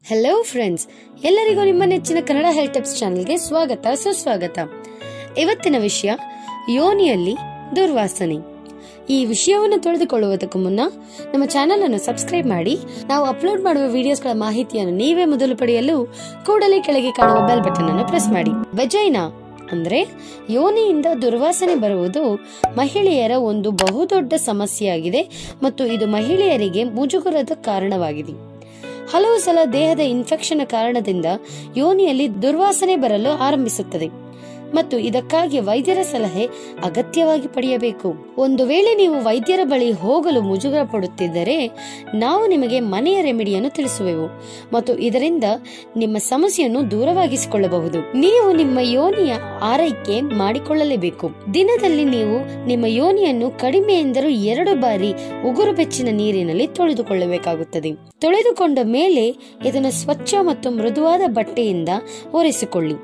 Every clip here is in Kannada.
ಹಲೋ ಫ್ರೆಂಡ್ಸ್ ಎಲ್ಲರಿಗೂ ನಿಮ್ಮ ನೆಚ್ಚಿನ ಕನ್ನಡ ಹೆಲ್ತ್ ಟಿಪ್ಸ್ ಚಾನೆಲ್ಗೆ ಸ್ವಾಗತ ಸುಸ್ವಾಗತ ಇವತ್ತಿನ ವಿಷಯ ಯೋನಿಯಲ್ಲಿ ದುರ್ವಾಸನೆ ಈ ವಿಷಯವನ್ನು ತಿಳಿದುಕೊಳ್ಳುವುದಕ್ಕೂ ಮುನ್ನ ನಮ್ಮ ಚಾನೆಲ್ ಅನ್ನು ಸಬ್ಸ್ಕ್ರೈಬ್ ಮಾಡಿ ನಾವು ಅಪ್ಲೋಡ್ ಮಾಡುವ ವಿಡಿಯೋಸ್ಗಳ ಮಾಹಿತಿಯನ್ನು ನೀವೇ ಮೊದಲು ಪಡೆಯಲು ಕೂಡಲೇ ಕೆಳಗೆ ಕಾಣುವ ಬೆಲ್ ಬಟನ್ ಅನ್ನು ಪ್ರೆಸ್ ಮಾಡಿ ವೆಜೈನಾ ಅಂದ್ರೆ ಯೋನಿಯಿಂದ ದುರ್ವಾಸನೆ ಬರುವುದು ಮಹಿಳೆಯರ ಒಂದು ಬಹುದೊಡ್ಡ ಸಮಸ್ಯೆಯಾಗಿದೆ ಮತ್ತು ಇದು ಮಹಿಳೆಯರಿಗೆ ಮುಜುಗರದ ಕಾರಣವಾಗಿದೆ ಹಲವು ಸಲ ದೇಹದ ಇನ್ಫೆಕ್ಷನ್ ಕಾರಣದಿಂದ ಯೋನಿಯಲ್ಲಿ ದುರ್ವಾಸನೆ ಬರಲು ಆರಂಭಿಸುತ್ತದೆ ಮತ್ತು ಇದಕ್ಕಾಗಿ ವೈದ್ಯರ ಸಲಹೆ ಅಗತ್ಯವಾಗಿ ಪಡೆಯಬೇಕು ಒಂದು ವೇಳೆ ನೀವು ವೈದ್ಯರ ಬಳಿ ಹೋಗಲು ಮುಜುಗರ ಪಡುತ್ತಿದ್ದರೆ ನಾವು ನಿಮಗೆ ಮನೆಯ ರೆಮಿಡಿಯನ್ನು ತಿಳಿಸುವೆವು ಮತ್ತು ಇದರಿಂದ ನಿಮ್ಮ ಸಮಸ್ಯೆಯನ್ನು ದೂರವಾಗಿಸಿಕೊಳ್ಳಬಹುದು ನೀವು ನಿಮ್ಮ ಯೋನಿಯ ಆರೈಕೆ ಮಾಡಿಕೊಳ್ಳಲೇಬೇಕು ದಿನದಲ್ಲಿ ನೀವು ನಿಮ್ಮ ಯೋನಿಯನ್ನು ಕಡಿಮೆ ಎಂದರೂ ಎರಡು ಬಾರಿ ಉಗುರು ಬೆಚ್ಚಿನ ನೀರಿನಲ್ಲಿ ತೊಳೆದುಕೊಳ್ಳಬೇಕಾಗುತ್ತದೆ ತೊಳೆದುಕೊಂಡ ಮೇಲೆ ಇದನ್ನು ಸ್ವಚ್ಛ ಮತ್ತು ಮೃದುವಾದ ಬಟ್ಟೆಯಿಂದ ಒರೆಸಿಕೊಳ್ಳಿ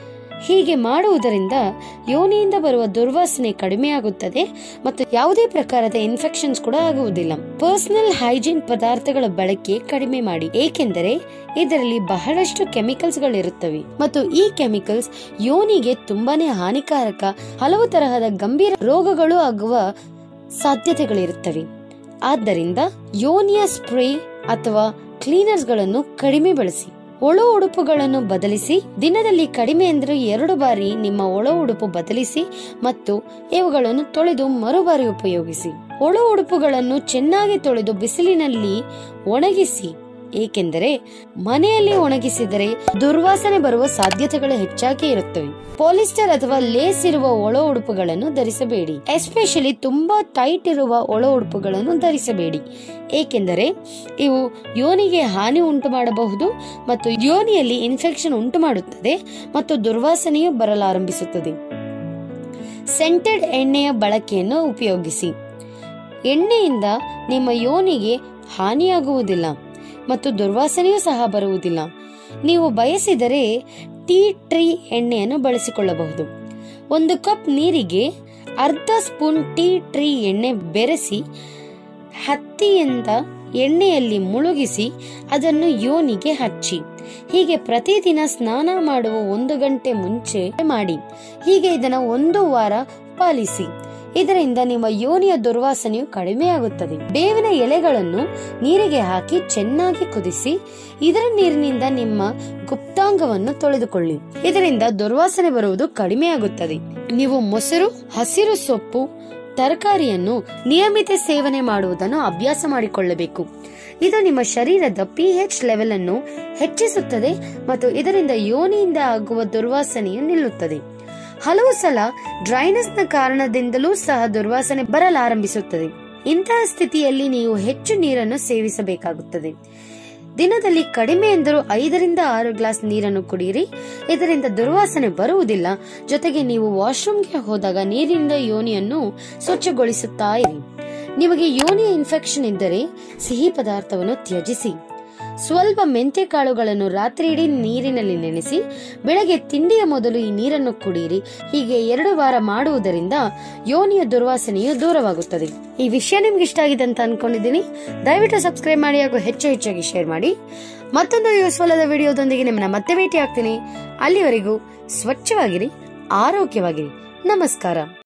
ಹೀಗೆ ಮಾಡುವುದರಿಂದ ಯೋನಿಯಿಂದ ಬರುವ ದುರ್ವಾಸನೆ ಕಡಿಮೆಯಾಗುತ್ತದೆ ಮತ್ತು ಯಾವುದೇ ಪ್ರಕಾರದ ಇನ್ಫೆಕ್ಷನ್ಸ್ ಕೂಡ ಆಗುವುದಿಲ್ಲ ಪರ್ಸನಲ್ ಹೈಜೀನ್ ಪದಾರ್ಥಗಳ ಬಳಕೆ ಕಡಿಮೆ ಮಾಡಿ ಏಕೆಂದರೆ ಇದರಲ್ಲಿ ಬಹಳಷ್ಟು ಕೆಮಿಕಲ್ಸ್ ಗಳಿರುತ್ತವೆ ಮತ್ತು ಈ ಕೆಮಿಕಲ್ಸ್ ಯೋನಿಗೆ ತುಂಬಾನೇ ಹಾನಿಕಾರಕ ಹಲವು ತರಹದ ಗಂಭೀರ ರೋಗಗಳು ಆಗುವ ಸಾಧ್ಯತೆಗಳಿರುತ್ತವೆ ಆದ್ದರಿಂದ ಯೋನಿಯ ಸ್ಪ್ರೇ ಅಥವಾ ಕ್ಲೀನರ್ಸ್ ಗಳನ್ನು ಕಡಿಮೆ ಬಳಸಿ ಒಳ ಉಡುಪುಗಳನ್ನು ಬದಲಿಸಿ ದಿನದಲ್ಲಿ ಕಡಿಮೆ ಎಂದರೆ ಎರಡು ಬಾರಿ ನಿಮ್ಮ ಒಳ ಉಡುಪು ಬದಲಿಸಿ ಮತ್ತು ಇವುಗಳನ್ನು ತೊಳೆದು ಮರುಬಾರಿ ಉಪಯೋಗಿಸಿ ಒಳ ಉಡುಪುಗಳನ್ನು ಚೆನ್ನಾಗಿ ತೊಳೆದು ಬಿಸಿಲಿನಲ್ಲಿ ಒಣಗಿಸಿ ಏಕೆಂದರೆ ಮನೆಯಲ್ಲಿ ಒಣಗಿಸಿದರೆ ದುರ್ವಾಸನೆ ಬರುವ ಸಾಧ್ಯತೆಗಳು ಹೆಚ್ಚಾಗಿ ಇರುತ್ತವೆ ಪಾಲಿಸ್ಟರ್ ಅಥವಾ ಲೇಸ್ ಇರುವ ಒಳ ಉಡುಪುಗಳನ್ನು ಧರಿಸಬೇಡಿ ಎಸ್ಪೆಷಲಿ ತುಂಬಾ ಟೈಟ್ ಇರುವ ಒಳ ಉಡುಪುಗಳನ್ನು ಧರಿಸಬೇಡಿ ಏಕೆಂದರೆ ಇವು ಯೋನಿಗೆ ಹಾನಿ ಉಂಟು ಮಾಡಬಹುದು ಮತ್ತು ಯೋನಿಯಲ್ಲಿ ಇನ್ಫೆಕ್ಷನ್ ಉಂಟು ಮಾಡುತ್ತದೆ ಮತ್ತು ದುರ್ವಾಸನೆಯು ಬರಲಾರಂಭಿಸುತ್ತದೆ ಸೆಂಟೆಡ್ ಎಣ್ಣೆಯ ಬಳಕೆಯನ್ನು ಉಪಯೋಗಿಸಿ ಎಣ್ಣೆಯಿಂದ ನಿಮ್ಮ ಯೋನಿಗೆ ಹಾನಿಯಾಗುವುದಿಲ್ಲ ಮತ್ತು ದುರ್ವಾಸನೆಯೂ ಸಹ ಬರುವುದಿಲ್ಲ ನೀವು ಬಯಸಿದರೆ ಟೀ ಟ್ರೀ ಎಣ್ಣೆಯನ್ನು ಬಳಸಿಕೊಳ್ಳಬಹುದು ಒಂದು ಕಪ್ ನೀರಿಗೆ ಅರ್ಧ ಸ್ಪೂನ್ ಟೀ ಟ್ರೀ ಎಣ್ಣೆ ಬೆರೆಸಿ ಹತ್ತಿಯಿಂದ ಎಣ್ಣೆಯಲ್ಲಿ ಮುಳುಗಿಸಿ ಅದನ್ನು ಯೋನಿಗೆ ಹಚ್ಚಿ ಹೀಗೆ ಪ್ರತಿದಿನ ಸ್ನಾನ ಮಾಡುವ ಒಂದು ಗಂಟೆ ಮುಂಚೆ ಮಾಡಿ ಹೀಗೆ ಇದನ್ನ ಒಂದು ವಾರ ಪಾಲಿಸಿ ಇದರಿಂದ ನಿಮ್ಮ ಯೋನಿಯ ದುರ್ವಾಸನೆಯು ಕಡಿಮೆಯಾಗುತ್ತದೆ ಬೇವಿನ ಎಲೆಗಳನ್ನು ನೀರಿಗೆ ಹಾಕಿ ಚೆನ್ನಾಗಿ ಕುದಿಸಿ ಇದರ ನೀರಿನಿಂದ ನಿಮ್ಮ ಗುಪ್ತಾಂಗವನ್ನು ತೊಳೆದುಕೊಳ್ಳಿ ಇದರಿಂದ ದುರ್ವಾಸನೆ ಬರುವುದು ಕಡಿಮೆಯಾಗುತ್ತದೆ ನೀವು ಮೊಸರು ಹಸಿರು ಸೊಪ್ಪು ತರಕಾರಿಯನ್ನು ನಿಯಮಿತ ಸೇವನೆ ಮಾಡುವುದನ್ನು ಅಭ್ಯಾಸ ಮಾಡಿಕೊಳ್ಳಬೇಕು ಇದು ನಿಮ್ಮ ಶರೀರದ ಪಿಎಚ್ ಲೆವೆಲ್ ಅನ್ನು ಹೆಚ್ಚಿಸುತ್ತದೆ ಮತ್ತು ಇದರಿಂದ ಯೋನಿಯಿಂದ ಆಗುವ ದುರ್ವಾಸನೆಯು ನಿಲ್ಲುತ್ತದೆ ಹಲವು ಸಲ ಡ್ರೈನೆಸ್ ನ ಕಾರಣದಿಂದಲೂ ಸಹ ದುರ್ವಾಸನೆ ಬರಲಾರಂಭಿಸುತ್ತದೆ ಇಂತಹ ಸ್ಥಿತಿಯಲ್ಲಿ ನೀವು ಹೆಚ್ಚು ನೀರನ್ನು ಸೇವಿಸಬೇಕಾಗುತ್ತದೆ ದಿನದಲ್ಲಿ ಕಡಿಮೆ ಎಂದರೂ ಐದರಿಂದ ಆರು ಗ್ಲಾಸ್ ನೀರನ್ನು ಕುಡಿಯಿರಿ ಇದರಿಂದ ದುರ್ವಾಸನೆ ಬರುವುದಿಲ್ಲ ಜೊತೆಗೆ ನೀವು ವಾಶ್ರೂಮ್ಗೆ ಹೋದಾಗ ನೀರಿನಿಂದ ಯೋನಿಯನ್ನು ಸ್ವಚ್ಛಗೊಳಿಸುತ್ತಾ ಇರಿ ನಿಮಗೆ ಯೋನಿಯ ಇನ್ಫೆಕ್ಷನ್ ಇದ್ದರೆ ಸಿಹಿ ಪದಾರ್ಥವನ್ನು ತ್ಯಜಿಸಿ ಸ್ವಲ್ಪ ಮೆಂತೆ ಕಾಳುಗಳನ್ನು ರಾತ್ರಿ ಇಡೀ ನೀರಿನಲ್ಲಿ ನೆನೆಸಿ ಬೆಳಗ್ಗೆ ತಿಂಡಿಯ ಮೊದಲು ಈ ನೀರನ್ನು ಕುಡಿಯಿರಿ ಹೀಗೆ ಎರಡು ವಾರ ಮಾಡುವುದರಿಂದ ಯೋನಿಯ ದುರ್ವಾಸನೆಯು ದೂರವಾಗುತ್ತದೆ ಈ ವಿಷಯ ನಿಮ್ಗೆ ಇಷ್ಟ ಆಗಿದೆ ಅಂತ ಅನ್ಕೊಂಡಿದ್ದೀನಿ ದಯವಿಟ್ಟು ಸಬ್ಸ್ಕ್ರೈಬ್ ಮಾಡಿ ಹಾಗೂ ಹೆಚ್ಚು ಹೆಚ್ಚಾಗಿ ಶೇರ್ ಮಾಡಿ ಮತ್ತೊಂದು ಯೂಸ್ಫುಲ್ ಆದ ವಿಡಿಯೋದೊಂದಿಗೆ ನಿಮ್ಮನ್ನ ಮತ್ತೆ ಭೇಟಿ ಆಗ್ತೀನಿ ಅಲ್ಲಿವರೆಗೂ ಸ್ವಚ್ಛವಾಗಿರಿ ಆರೋಗ್ಯವಾಗಿರಿ ನಮಸ್ಕಾರ